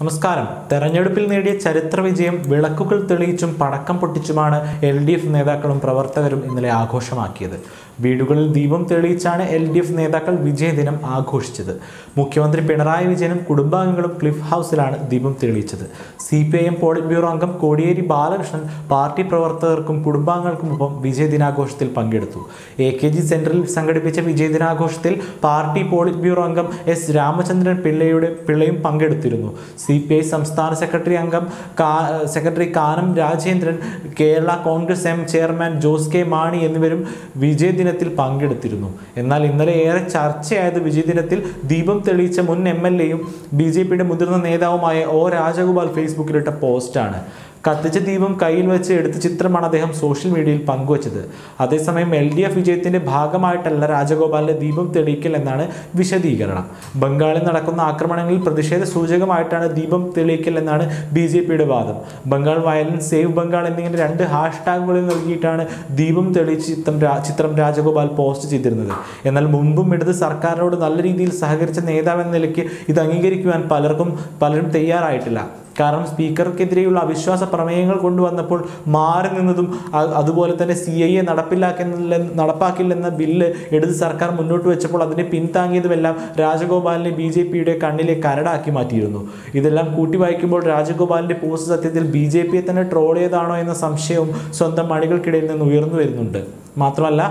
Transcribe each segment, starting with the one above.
നമസ്കാരം തെരഞ്ഞെടുപ്പിൽ നേടിയ ചരിത്ര വിജയം വിളക്കുകൾ തെളിയിച്ചും പടക്കം പൊട്ടിച്ചുമാണ് എൽ ഡി എഫ് നേതാക്കളും പ്രവർത്തകരും ഇന്നലെ ആഘോഷമാക്കിയത് വീടുകളിൽ ദീപം തെളിയിച്ചാണ് എൽ ഡി എഫ് നേതാക്കൾ വിജയദിനം ആഘോഷിച്ചത് മുഖ്യമന്ത്രി പിണറായി വിജയനും കുടുംബാംഗങ്ങളും ക്ലിഫ് ഹൗസിലാണ് ദീപം തെളിയിച്ചത് C P I M polit bureau അംഗം കോടിയേരി ബാലകൃഷ്ണൻ പാർട്ടി പ്രവർത്തകർക്കും കുടുംബാംഗങ്ങൾക്കുമൊപ്പം വിജയദിനാഘോഷത്തിൽ പങ്കെടുത്തു എ കെ ജി സെന്ററിൽ സംഘടിപ്പിച്ച വിജയദിനാഘോഷത്തിൽ പാർട്ടി പോളിറ്റ് ബ്യൂറോ അംഗം എസ് രാമചന്ദ്രൻ പിള്ളയുടെ പിള്ളയും പങ്കെടുത്തിരുന്നു സി പി ഐ സംസ്ഥാന സെക്രട്ടറി അംഗം കാ secretary Kanam Rajendran Kerala Congress M chairman Jose K Mani എന്നിവരും വിജയദിനത്തിൽ പങ്കെടുത്തിരുന്നു എന്നാൽ ഇന്നലെ ഏറെ ചർച്ചയായത് വിജയദിനത്തിൽ ദീപം തെളിയിച്ച മുൻ എം എൽ എയും ബി ജെ പിയുടെ മുതിർന്ന നേതാവുമായ ഒ രാജഗോപാൽ ഫേസ്ബുക്കിലിട്ട പോസ്റ്റാണ് കത്തിച്ച ദീപം കയ്യിൽ വെച്ച് എടുത്ത ചിത്രമാണ് അദ്ദേഹം സോഷ്യൽ മീഡിയയിൽ പങ്കുവച്ചത് അതേസമയം എൽ ഡി എഫ് വിജയത്തിന്റെ ഭാഗമായിട്ടല്ല രാജഗോപാലിന്റെ ദീപം തെളിയിക്കൽ എന്നാണ് വിശദീകരണം ബംഗാളിൽ നടക്കുന്ന ആക്രമണങ്ങളിൽ പ്രതിഷേധ സൂചകമായിട്ടാണ് ദീപം തെളിയിക്കൽ എന്നാണ് ബി ജെ പിയുടെ വാദം ബംഗാൾ വയലൻസ് സേവ് ബംഗാൾ എന്നിങ്ങനെ രണ്ട് ഹാഷ്ടാഗുകളിൽ നൽകിയിട്ടാണ് ദീപം തെളിയിച്ച് ചിത്രം രാ- ചിത്രം രാജഗോപാൽ പോസ്റ്റ് ചെയ്തിരുന്നത് എന്നാൽ മുമ്പും ഇടത് സർക്കാരിനോട് നല്ല രീതിയിൽ സഹകരിച്ച നേതാവ് എന്ന നിലയ്ക്ക് ഇത് അംഗീകരിക്കുവാൻ പലർക്കും പലരും തയ്യാറായിട്ടില്ല കാരണം സ്പീക്കർക്കെതിരെയുള്ള അവിശ്വാസ പ്രമേയങ്ങൾ കൊണ്ടുവന്നപ്പോൾ മാറി നിന്നതും അ- അതുപോലെ തന്നെ സി ഐ എ നടപ്പിലാക്കുന്നില്ല നടപ്പാക്കില്ലെന്ന ബില്ല് ഇടത് സർക്കാർ മുന്നോട്ട് വെച്ചപ്പോൾ അതിനെ പിന്താങ്ങിയതുമെല്ലാം രാജഗോപാലിനെ ബി ജെ പിയുടെ കണ്ണിലെ കരടാക്കി മാറ്റിയിരുന്നു ഇതെല്ലാം കൂട്ടി വായിക്കുമ്പോൾ രാജഗോപാലിന്റെ പോസ്റ്റ് സത്യത്തിൽ ബി ജെ പിയെ തന്നെ ട്രോൾ ചെയ്താണോ എന്ന സംശയവും സ്വന്തം അണികൾക്കിടയിൽ നിന്ന് ഉയർന്നു വരുന്നുണ്ട് മാത്രമല്ല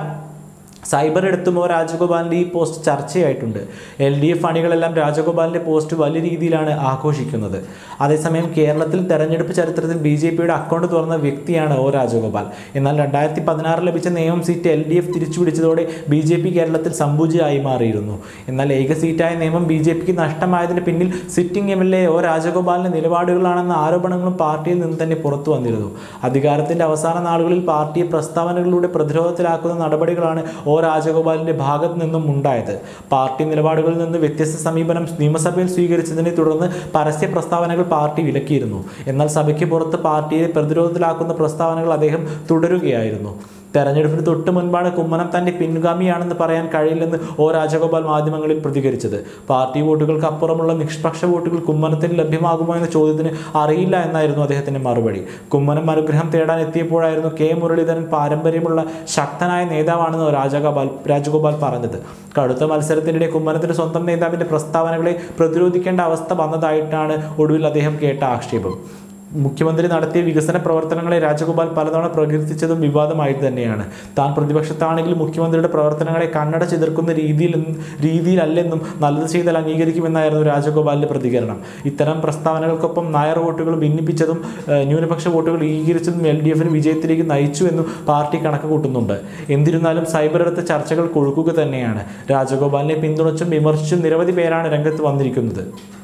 സൈബർ എടുത്തുമ്പോൾ രാജഗോപാലിൻ്റെ ഈ പോസ്റ്റ് ചർച്ചയായിട്ടുണ്ട് എൽ ഡി എഫ് അണികളെല്ലാം രാജഗോപാലിൻ്റെ പോസ്റ്റ് വലിയ രീതിയിലാണ് ആഘോഷിക്കുന്നത് അതേസമയം കേരളത്തിൽ തെരഞ്ഞെടുപ്പ് ചരിത്രത്തിൽ ബി ജെ പിയുടെ അക്കൗണ്ട് തുറന്ന വ്യക്തിയാണ് ഒ രാജഗോപാൽ എന്നാൽ രണ്ടായിരത്തി പതിനാറ് ലഭിച്ച നിയമം സീറ്റ് എൽ ഡി എഫ് തിരിച്ചുപിടിച്ചതോടെ ബി ജെ പി കേരളത്തിൽ സമ്പൂജയായി മാറിയിരുന്നു എന്നാൽ ഏക സീറ്റായ നിയമം ബി ജെ പിക്ക് നഷ്ടമായതിന് പിന്നിൽ sitting M L A O രാജഗോപാലിൻ്റെ നിലപാടുകളാണെന്ന ആരോപണങ്ങളും പാർട്ടിയിൽ നിന്ന് തന്നെ പുറത്തു വന്നിരുന്നു അധികാരത്തിന്റെ അവസാന നാളുകളിൽ പാർട്ടിയെ പ്രസ്താവനകളിലൂടെ പ്രതിരോധത്തിലാക്കുന്ന നടപടികളാണ് ഒ രാജഗോപാലിന്റെ ഭാഗത്തു നിന്നും ഉണ്ടായത് പാർട്ടി നിലപാടുകളിൽ നിന്ന് വ്യത്യസ്ത സമീപനം നിയമസഭയിൽ സ്വീകരിച്ചതിനെ തുടർന്ന് പരസ്യ പ്രസ്താവനകൾ പാർട്ടി വിലക്കിയിരുന്നു എന്നാൽ സഭയ്ക്ക് പുറത്ത് പാർട്ടിയെ പ്രതിരോധത്തിലാക്കുന്ന പ്രസ്താവനകൾ അദ്ദേഹം തുടരുകയായിരുന്നു തെരഞ്ഞെടുപ്പിന് തൊട്ട് മുൻപാണ് കുമ്മനം തന്റെ പിൻഗാമിയാണെന്ന് പറയാൻ കഴിയില്ലെന്ന് ഒ രാജഗോപാൽ മാധ്യമങ്ങളിൽ പ്രതികരിച്ചത് പാർട്ടി വോട്ടുകൾക്ക് അപ്പുറമുള്ള നിഷ്പക്ഷ വോട്ടുകൾ കുമ്മനത്തിന് ലഭ്യമാകുമോ എന്ന ചോദ്യത്തിന് അറിയില്ല എന്നായിരുന്നു അദ്ദേഹത്തിന്റെ മറുപടി കുമ്മനം അനുഗ്രഹം തേടാൻ എത്തിയപ്പോഴായിരുന്നു കെ മുരളീധരൻ പാരമ്പര്യമുള്ള ശക്തനായ നേതാവാണെന്ന് രാജഗോപാൽ രാജഗോപാൽ പറഞ്ഞത് കടുത്ത മത്സരത്തിനിടെ കുമ്മനത്തിന്റെ സ്വന്തം നേതാവിന്റെ പ്രസ്താവനകളെ പ്രതിരോധിക്കേണ്ട അവസ്ഥ വന്നതായിട്ടാണ് ഒടുവിൽ അദ്ദേഹം കേട്ട ആക്ഷേപം മുഖ്യമന്ത്രി നടത്തിയ വികസന പ്രവർത്തനങ്ങളെ രാജഗോപാൽ പലതവണ പ്രകീർത്തിച്ചതും വിവാദമായിട്ട് തന്നെയാണ് താൻ പ്രതിപക്ഷത്താണെങ്കിലും മുഖ്യമന്ത്രിയുടെ പ്രവർത്തനങ്ങളെ കണ്ണട ചിതർക്കുന്ന രീതിയിൽ രീതിയിലല്ലെന്നും നല്ലത് ചെയ്താൽ അംഗീകരിക്കുമെന്നായിരുന്നു രാജഗോപാലിന്റെ പ്രതികരണം ഇത്തരം പ്രസ്താവനകൾക്കൊപ്പം നായർ വോട്ടുകൾ ഭിന്നിപ്പിച്ചതും ഏഹ്, ന്യൂനപക്ഷ വോട്ടുകൾ ഏകീകരിച്ചതും എൽ ഡി എഫിന് വിജയത്തിലേക്ക് നയിച്ചു എന്നും പാർട്ടി കണക്ക് കൂട്ടുന്നുണ്ട് എന്നിരുന്നാലും സൈബർ എടുത്ത ചർച്ചകൾ കൊഴുക്കുക തന്നെയാണ് രാജഗോപാലിനെ പിന്തുണച്ചും വിമർശിച്ചും നിരവധി പേരാണ് രംഗത്ത് വന്നിരിക്കുന്നത്